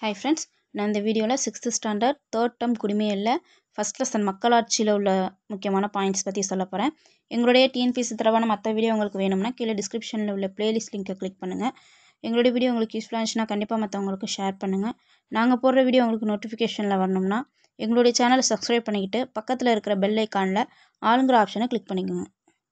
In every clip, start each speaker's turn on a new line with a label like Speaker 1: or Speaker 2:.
Speaker 1: hi friends நான் இந்த வீடியோவில் சிக்ஸ்த்து ஸ்டாண்டர்ட் தேர்ட் டேர்ம் குடிமையில் ஃபஸ்ட் லெசன் மக்களாட்சியில் உள்ள முக்கியமான பாயிண்ட்ஸ் பற்றி சொல்ல போகிறேன் எங்களுடைய டிஎன்பிசி தரவான மற்ற வீடியோ உங்களுக்கு வேணும்னா கீழே டிஸ்கிரிப்ஷனில் உள்ள பிளேலிஸ்ட் லிங்கை கிளிக் பண்ணுங்கள் எங்களுடைய வீடியோ உங்களுக்கு யூஸ்ஃபுல்லாக இருந்துச்சுன்னா கண்டிப்பாக மற்றவங்களுக்கு ஷேர் பண்ணுங்கள் நாங்கள் போடுற வீடியோ உங்களுக்கு நோட்டிஃபிகேஷனில் வரணும்னா எங்களுடைய சேனலை சப்ஸ்கிரைப் பண்ணிக்கிட்டு பக்கத்தில் இருக்கிற பெல் ஐக்கானில் ஆளுங்கிற ஆப்ஷனை கிளிக் பண்ணிக்கோங்க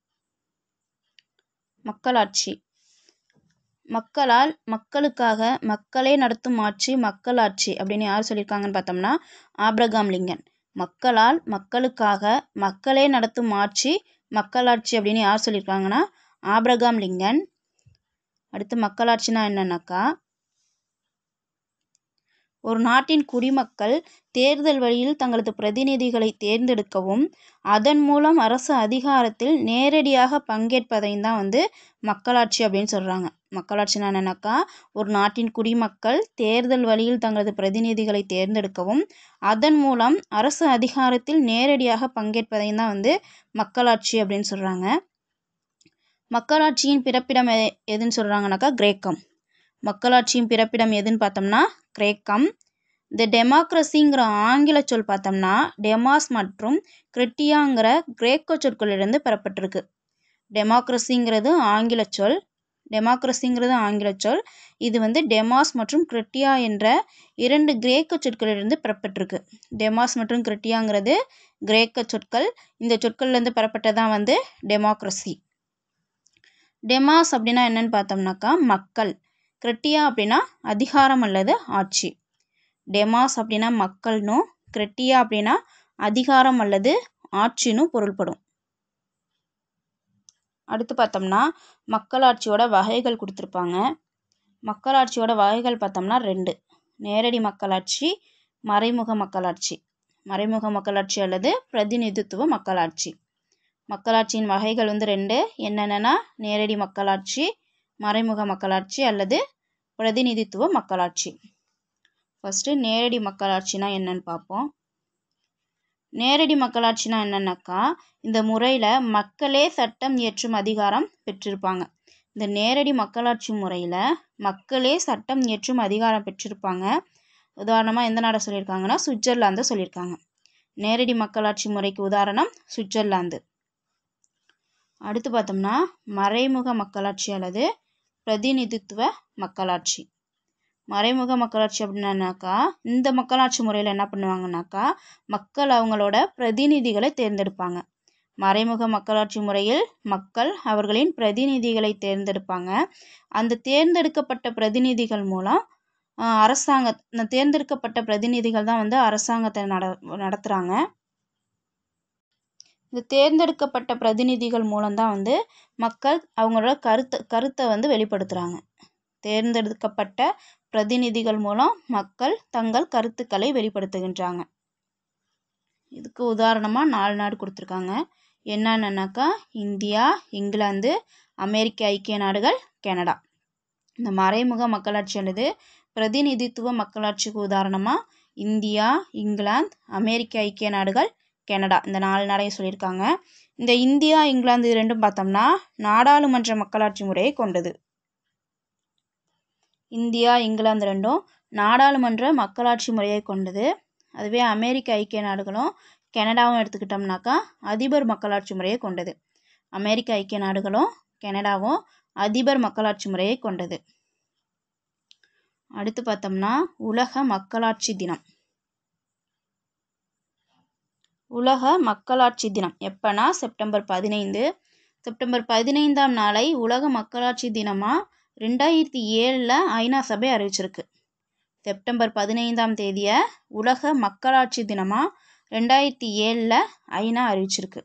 Speaker 1: மக்களாட்சி மக்களால் மக்களுக்காக மக்களே நடத்தும் ஆட்சி மக்களாட்சி அப்படின்னு யார் சொல்லியிருக்காங்கன்னு பார்த்தோம்னா ஆப்ரகாம் லிங்கன் மக்களால் மக்களுக்காக மக்களே நடத்தும் ஆட்சி மக்களாட்சி அப்படின்னு யார் சொல்லியிருக்காங்கன்னா ஆப்ரகாம் லிங்கன் அடுத்து மக்களாட்சினா என்னன்னாக்கா ஒரு நாட்டின் குடிமக்கள் தேர்தல் வழியில் தங்களது பிரதிநிதிகளை தேர்ந்தெடுக்கவும் அதன் மூலம் அரசு அதிகாரத்தில் நேரடியாக பங்கேற்பதையும் தான் வந்து மக்களாட்சி அப்படின்னு சொல்கிறாங்க மக்களாட்சினா என்னன்னாக்கா ஒரு நாட்டின் குடிமக்கள் தேர்தல் வழியில் தங்களது பிரதிநிதிகளை தேர்ந்தெடுக்கவும் அதன் மூலம் அரசு அதிகாரத்தில் நேரடியாக பங்கேற்பதையும் தான் வந்து மக்களாட்சி அப்படின்னு சொல்கிறாங்க மக்களாட்சியின் பிறப்பிடம் எ எதுன்னு சொல்கிறாங்கனாக்கா கிரேக்கம் மக்களாட்சியின் பிறப்பிடம் எதுன்னு பார்த்தோம்னா கிரேக்கம் இந்த டெமோக்ரஸிங்கிற ஆங்கில சொல் பார்த்தோம்னா டெமாஸ் மற்றும் கிரிட்டியாங்கிற கிரேக்க சொற்களிலிருந்து பெறப்பட்டிருக்கு டெமோக்ரஸிங்கிறது ஆங்கில சொல் டெமோக்ரஸிங்கிறது ஆங்கில சொல் இது வந்து டெமாஸ் மற்றும் கிரிட்டியா என்ற இரண்டு கிரேக்க சொற்களிலிருந்து பெறப்பட்டிருக்கு டெமாஸ் மற்றும் கிரிட்டியாங்கிறது கிரேக்க சொற்கள் இந்த சொற்கள்லேருந்து பெறப்பட்டதான் வந்து டெமோக்ரஸி டெமாஸ் அப்படின்னா என்னன்னு பார்த்தோம்னாக்கா மக்கள் கிரிட்டியா அப்படின்னா அதிகாரம் அல்லது ஆட்சி டெமாஸ் அப்படின்னா மக்கள்னும் கிரிட்டியா அப்படின்னா அதிகாரம் அல்லது ஆட்சின்னு பொருள்படும் அடுத்து பார்த்தோம்னா மக்களாட்சியோட வகைகள் கொடுத்துருப்பாங்க மக்களாட்சியோட வகைகள் பார்த்தோம்னா ரெண்டு நேரடி மக்களாட்சி மறைமுக மக்களாட்சி மறைமுக மக்களாட்சி அல்லது பிரதிநிதித்துவ மக்களாட்சி மக்களாட்சியின் வகைகள் வந்து ரெண்டு என்னென்னா நேரடி மக்களாட்சி மறைமுக மக்களாட்சி அல்லது பிரதிநிதித்துவ மக்களாட்சி ஃபஸ்ட்டு நேரடி மக்களாட்சினா என்னன்னு பார்ப்போம் நேரடி மக்களாட்சினா என்னன்னாக்கா இந்த முறையில் மக்களே சட்டம் இயற்றும் அதிகாரம் பெற்றிருப்பாங்க இந்த நேரடி மக்களாட்சி முறையில் மக்களே சட்டம் இயற்றும் அதிகாரம் பெற்றிருப்பாங்க உதாரணமாக எந்த நாடை சொல்லியிருக்காங்கன்னா சுவிட்சர்லாந்தை சொல்லியிருக்காங்க நேரடி மக்களாட்சி முறைக்கு உதாரணம் சுவிட்சர்லாந்து அடுத்து பார்த்தோம்னா மறைமுக மக்களாட்சி அல்லது பிரதிநிதித்துவ மக்களாட்சி மறைமுக மக்களாட்சி அப்படின்னாக்கா இந்த மக்களாட்சி முறையில் என்ன பண்ணுவாங்கனாக்கா மக்கள் அவங்களோட பிரதிநிதிகளை தேர்ந்தெடுப்பாங்க மறைமுக மக்களாட்சி முறையில் மக்கள் அவர்களின் பிரதிநிதிகளை தேர்ந்தெடுப்பாங்க அந்த தேர்ந்தெடுக்கப்பட்ட பிரதிநிதிகள் மூலம் அரசாங்க தேர்ந்தெடுக்கப்பட்ட பிரதிநிதிகள் தான் வந்து அரசாங்கத்தை நட நடத்துகிறாங்க இந்த தேர்ந்தெடுக்கப்பட்ட பிரதிநிதிகள் மூலம்தான் வந்து மக்கள் அவங்களோட கருத்தை கருத்தை வந்து வெளிப்படுத்துகிறாங்க தேர்ந்தெடுக்கப்பட்ட பிரதிநிதிகள் மூலம் மக்கள் தங்கள் கருத்துக்களை வெளிப்படுத்துகின்றாங்க இதுக்கு உதாரணமாக நாலு நாடு கொடுத்துருக்காங்க என்னென்னனாக்கா இந்தியா இங்கிலாந்து அமெரிக்க ஐக்கிய நாடுகள் கனடா இந்த மறைமுக மக்களாட்சி அல்லது பிரதிநிதித்துவ மக்களாட்சிக்கு உதாரணமாக இந்தியா இங்கிலாந்து அமெரிக்க ஐக்கிய நாடுகள் கனடா இந்த நாலு நாடையும் சொல்லியிருக்காங்க இந்த இந்தியா இங்கிலாந்து இது ரெண்டும் பார்த்தோம்னா நாடாளுமன்ற மக்களாட்சி முறையை கொண்டது இந்தியா இங்கிலாந்து ரெண்டும் நாடாளுமன்ற மக்களாட்சி முறையை கொண்டது அதுவே அமெரிக்க ஐக்கிய நாடுகளும் கனடாவும் எடுத்துக்கிட்டோம்னாக்கா அதிபர் மக்களாட்சி முறையை கொண்டது அமெரிக்க ஐக்கிய நாடுகளும் கனடாவும் அதிபர் மக்களாட்சி முறையை கொண்டது அடுத்து பார்த்தோம்னா உலக மக்களாட்சி தினம் உலக மக்களாட்சி தினம் எப்போனா செப்டம்பர் பதினைந்து செப்டம்பர் பதினைந்தாம் நாளை உலக மக்களாட்சி தினமாக ரெண்டாயிரத்தி ஏழில் ஐநா சபை அறிவிச்சிருக்கு செப்டம்பர் பதினைந்தாம் தேதியை உலக மக்களாட்சி தினமாக ரெண்டாயிரத்தி ஏழில் ஐநா அறிவிச்சிருக்கு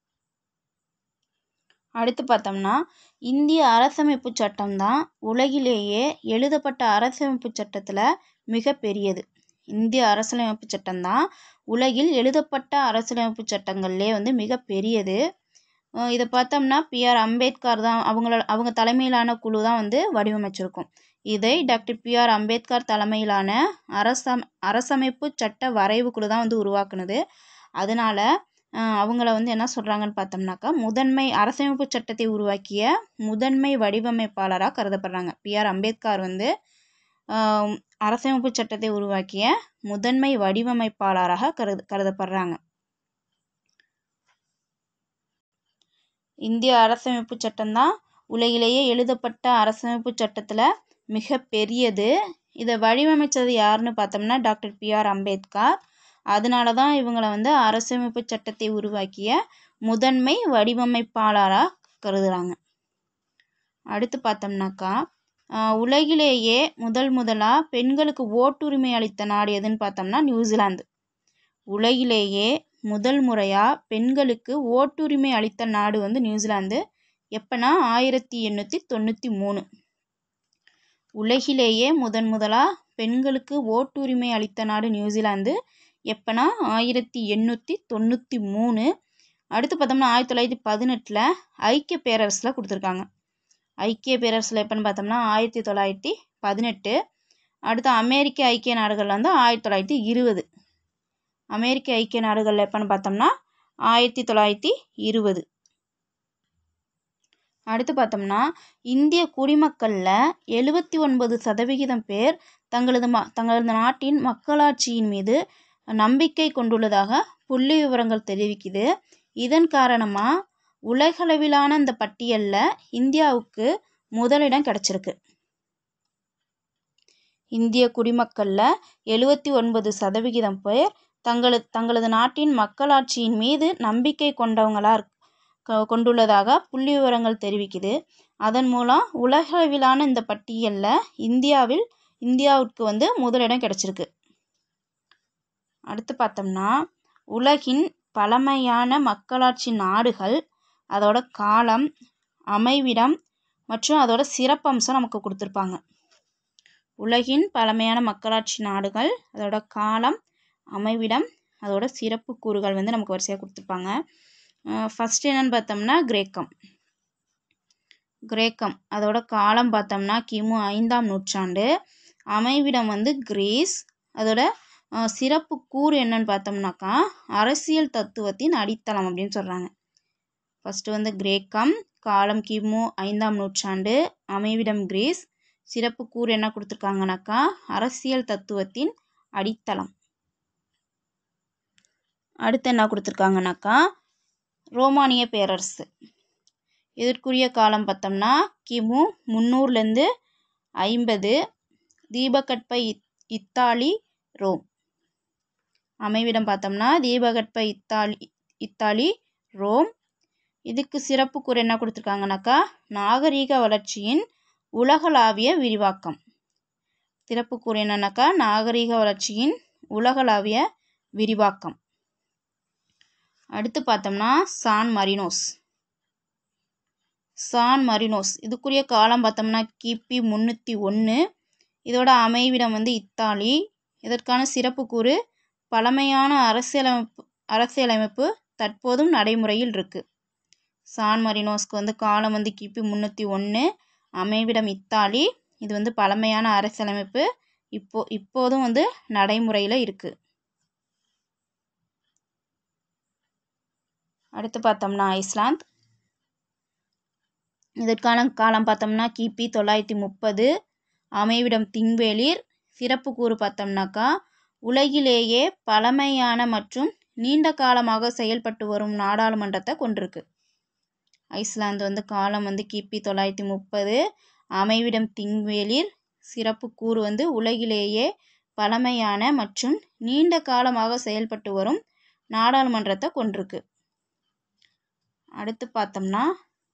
Speaker 1: அடுத்து பார்த்தோம்னா இந்திய அரசமைப்பு சட்டம் தான் உலகிலேயே எழுதப்பட்ட அரசமைப்பு சட்டத்தில் மிக பெரியது இந்திய அரசியலமைப்பு சட்டம் தான் உலகில் எழுதப்பட்ட அரசியலமைப்பு சட்டங்கள்லேயே வந்து மிக பெரியது இதை பார்த்தோம்னா பிஆர் அம்பேத்கர் தான் அவங்கள அவங்க தலைமையிலான குழு தான் வந்து வடிவமைச்சிருக்கும் இதை டாக்டர் பிஆர் அம்பேத்கர் தலைமையிலான அரசம் அரசமைப்பு சட்ட வரைவு குழு தான் வந்து உருவாக்குனது அதனால் அவங்கள வந்து என்ன சொல்கிறாங்கன்னு பார்த்தோம்னாக்கா முதன்மை அரசமைப்பு சட்டத்தை உருவாக்கிய முதன்மை வடிவமைப்பாளராக கருதப்படுறாங்க பிஆர் அம்பேத்கர் வந்து ஆம், அரசமைப்பு சட்டத்தை உருவாக்கிய முதன்மை வடிவமைப்பாளராக கருது கருதப்படுறாங்க இந்திய அரசமைப்பு சட்டம்தான் உலகிலேயே எழுதப்பட்ட அரசமைப்பு சட்டத்தில் மிக பெரியது இதை வடிவமைச்சது யாருன்னு பார்த்தோம்னா டாக்டர் பிஆர் அம்பேத்கர் அதனால தான் இவங்களை வந்து அரசமைப்பு சட்டத்தை உருவாக்கிய முதன்மை வடிவமைப்பாளராக கருதுகிறாங்க அடுத்து பார்த்தோம்னாக்கா ஆஹ், உலகிலேயே முதல் முதலாக பெண்களுக்கு ஓட்டுரிமை அளித்த நாடு எதுன்னு பார்த்தோம்னா நியூசிலாந்து உலகிலேயே முதல் முறையாக பெண்களுக்கு ஓட்டுரிமை அளித்த நாடு வந்து நியூசிலாந்து எப்போனா ஆயிரத்தி எண்ணூற்றி தொண்ணூற்றி மூணு உலகிலேயே முதன் முதலாக பெண்களுக்கு ஓட்டுரிமை அளித்த நாடு நியூசிலாந்து எப்போனா ஆயிரத்தி எண்ணூற்றி தொண்ணூற்றி மூணு அடுத்து பார்த்தோம்னா ஆயிரத்தி தொள்ளாயிரத்தி பதினெட்டில் ஐக்கிய பேரரசில் கொடுத்துருக்காங்க ஐக்கிய பேரரசில் எப்போன்னு பார்த்தோம்னா ஆயிரத்தி தொள்ளாயிரத்தி பதினெட்டு அடுத்து அமெரிக்க ஐக்கிய நாடுகள் வந்து ஆயிரத்தி தொள்ளாயிரத்தி இருபது அமெரிக்க ஐக்கிய நாடுகள் எப்போன்னு பார்த்தோம்னா ஆயிரத்தி தொள்ளாயிரத்தி இருபது அடுத்து பார்த்தோம்னா இந்திய குடிமக்களில் எழுபத்தி ஒன்பது சதவிகிதம் பேர் தங்களது ம தங்களது நாட்டின் மக்களாட்சியின் மீது நம்பிக்கை கொண்டுள்ளதாக புள்ளி விவரங்கள் தெரிவிக்குது இதன் காரணமாக உலகளவிலான இந்த பட்டியலில் இந்தியாவுக்கு முதலிடம் கிடச்சிருக்கு இந்திய குடிமக்களில் எழுபத்தி ஒன்பது சதவிகிதம் பேர் தங்களது தங்களது நாட்டின் மக்களாட்சியின் மீது நம்பிக்கை கொண்டவங்களா இருக்- கொ- கொண்டுள்ளதாக புள்ளி விவரங்கள் தெரிவிக்குது அதன் மூலம் உலகளவிலான இந்த பட்டியலில் இந்தியாவில் இந்தியாவுக்கு வந்து முதலிடம் கிடச்சிருக்கு அடுத்து பார்த்தோம்னா உலகின் பழமையான மக்களாட்சி நாடுகள் அதோட காலம் அமைவிடம் மற்றும் அதோட சிறப்பம்சம் நமக்கு கொடுத்துருப்பாங்க உலகின் பழமையான மக்களாட்சி நாடுகள் அதோட காலம் அமைவிடம் அதோட சிறப்பு கூறுகள் வந்து நமக்கு வரிசையாக கொடுத்துருப்பாங்க ஃபஸ்ட் என்னன்னு பார்த்தோம்னா கிரேக்கம் கிரேக்கம் அதோட காலம் பார்த்தோம்னா கிமு ஐந்தாம் நூற்றாண்டு அமைவிடம் வந்து கிரீஸ் அதோட அஹ், சிறப்பு கூறு என்னன்னு பார்த்தோம்னாக்கா அரசியல் தத்துவத்தின் அடித்தளம் அப்படின்னு சொல்கிறாங்க ஃபஸ்ட்டு வந்து கிரேக்கம் காலம் கிமு ஐந்தாம் நூற்றாண்டு அமைவிடம் கிரீஸ் சிறப்பு கூறு என்ன கொடுத்துருக்காங்கனாக்கா அரசியல் தத்துவத்தின் அடித்தளம் அடுத்து என்ன கொடுத்துருக்காங்கனாக்கா ரோமானிய பேரரசு இதற்குரிய காலம் பார்த்தோம்னா கிமு முந்நூறுலேருந்து ஐம்பது தீபகற்ப இத் இத்தாலி ரோம் அமைவிடம் பார்த்தோம்னா தீபகற்ப இத்தாலி இத்தாலி ரோம் இதுக்கு சிறப்பு கூறு என்ன கொடுத்துருக்காங்கனாக்கா நாகரீக வளர்ச்சியின் உலகளாவிய விரிவாக்கம் சிறப்பு கூறு என்னன்னாக்கா நாகரீக வளர்ச்சியின் உலகளாவிய விரிவாக்கம் அடுத்து பார்த்தோம்னா சான் மரினோஸ் சான் மரினோஸ் இதுக்குரிய காலம் பார்த்தோம்னா கிபி முந்நூற்றி ஒன்று இதோட அமைவிடம் வந்து இத்தாலி இதற்கான சிறப்பு கூறு பழமையான அரசியலமைப்பு அரசியலமைப்பு தற்போதும் நடைமுறையில் இருக்குது சான் மரினோஸ்க்கு வந்து காலம் வந்து கிபி முந்நூற்றி ஒன்று அமைவிடம் இத்தாலி இது வந்து பழமையான அரசியலமைப்பு இப்போ இப்போதும் வந்து நடைமுறையில் இருக்குது அடுத்து பார்த்தோம்னா ஐஸ்லாந்து இதற்கான காலம் பார்த்தோம்னா கிபி தொள்ளாயிரத்தி முப்பது அமைவிடம் திங்வேலீர் சிறப்பு கூறு பார்த்தோம்னாக்கா உலகிலேயே பழமையான மற்றும் நீண்ட காலமாக செயல்பட்டு வரும் நாடாளுமன்றத்தை கொண்டிருக்கு ஐஸ்லாந்து வந்து காலம் வந்து கிபி தொள்ளாயிரத்தி முப்பது அமைவிடம் திங்வேலீர் சிறப்பு கூறு வந்து உலகிலேயே பழமையான மற்றும் நீண்ட காலமாக செயல்பட்டு வரும் நாடாளுமன்றத்தை கொண்டிருக்கு அடுத்து பார்த்தோம்னா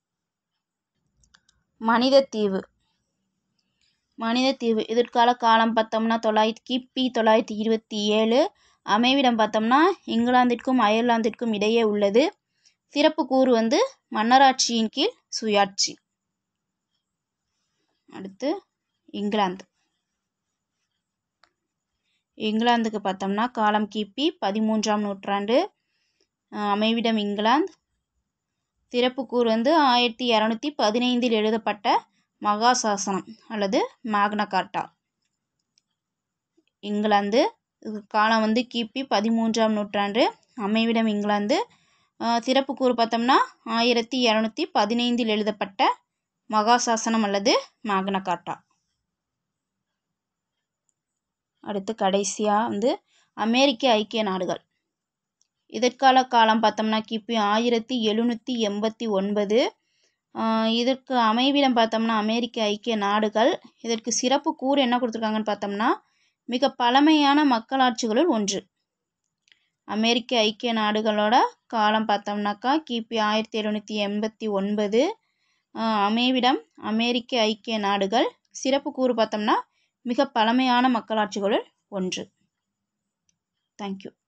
Speaker 1: மனிதத்தீவு மனிதத்தீவு இதற்கால காலம் பார்த்தோம்னா தொள்ளாயிரத்தி கிபி தொள்ளாயிரத்தி இருபத்தி ஏழு அமைவிடம் பார்த்தோம்னா இங்கிலாந்திற்கும் அயர்லாந்திற்கும் இடையே உள்ளது சிறப்பு கூறு வந்து மன்னராட்சியின் கீழ் சுயாட்சி அடுத்து இங்கிலாந்து இங்கிலாந்துக்கு பார்த்தோம்னா காலம் கிபி பதிமூன்றாம் நூற்றாண்டு அஹ் அமைவிடம் இங்கிலாந்து சிறப்பு கூறு வந்து ஆயிரத்தி இரநூத்தி பதினைந்தில் எழுதப்பட்ட மகா சாசனம் அல்லது மேக்னா கார்ட்டா இங்கிலாந்து இது காலம் வந்து கிபி பதிமூன்றாம் நூற்றாண்டு அமைவிடம் இங்கிலாந்து அஹ் சிறப்பு கூறு பார்த்தோம்னா ஆயிரத்தி இரநூத்தி பதினைந்தில் எழுதப்பட்ட மகா சாசனம் அல்லது மேக்னா கார்ட்டா அடுத்து கடைசியாக வந்து அமெரிக்க ஐக்கிய நாடுகள் இதற்கால காலம் பார்த்தோம்னா கிபி ஆயிரத்தி எழுநூற்றி எண்பத்தி ஒன்பது இதற்கு அமைவிடம் பார்த்தோம்னா அமெரிக்க ஐக்கிய நாடுகள் இதற்கு சிறப்பு கூறு என்ன கொடுத்துருக்காங்கன்னு பார்த்தோம்னா மிக பழமையான மக்களாட்சிகளுள் ஒன்று அமெரிக்க ஐக்கிய நாடுகளோட காலம் பார்த்தோம்னாக்கா கிபி ஆயிரத்தி எழுநூற்றி எண்பத்தி ஒன்பது அமைவிடம் அமெரிக்க ஐக்கிய நாடுகள் சிறப்பு கூறு பார்த்தோம்னா மிக பழமையான மக்களாட்சிகளுள் ஒன்று தேங்க்யூ